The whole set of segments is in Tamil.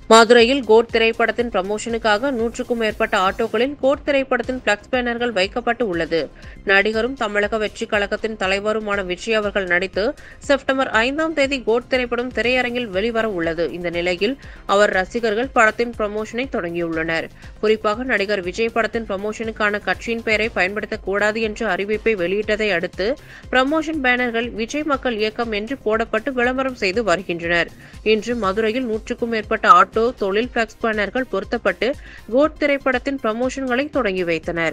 மதுரையில் கோட் திரைப்படத்தின் ப்ரமோஷனுக்காக நூற்றுக்கும் மேற்பட்ட ஆட்டோக்களில் கோட் திரைப்படத்தின் பிளக்ஸ் பேனர்கள் வைக்கப்பட்டு உள்ளது நடிகரும் தமிழக வெற்றி கழகத்தின் தலைவருமான விஜய் அவர்கள் நடித்து செப்டம்பர் ஐந்தாம் தேதி கோட் திரைப்படம் திரையரங்கில் வெளிவர உள்ளது இந்த நிலையில் அவர் ரசிகர்கள் படத்தின் ப்ரமோஷனை தொடங்கியுள்ளனர் குறிப்பாக நடிகர் விஜய் படத்தின் ப்ரமோஷனுக்கான கட்சியின் பெயரை பயன்படுத்தக்கூடாது என்ற அறிவிப்பை வெளியிட்டதை அடுத்து ப்ரமோஷன் பேனர்கள் விஜய் மக்கள் இயக்கம் என்று போடப்பட்டு விளம்பரம் செய்து வருகின்றனர் இன்று மதுரையில் நூற்றுக்கும் மேற்பட்ட ஆட்டோ தொழில் பிளக்ஸ் பேனர்கள் பொருத்தப்பட்டு கோட் திரைப்படத்தின் ப்ரமோஷன்களை தொடங்கி வைத்தனர்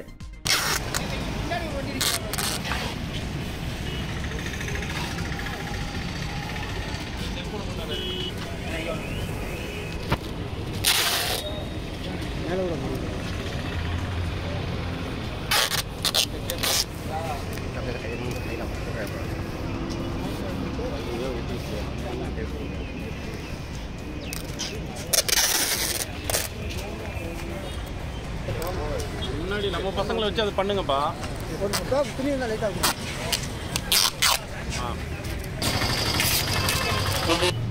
முன்னாடி நம்ம பசங்களை வச்சு அது பண்ணுங்கப்பா ஒரு முட்டை துணி இருந்தால் லைட்டாக ஆ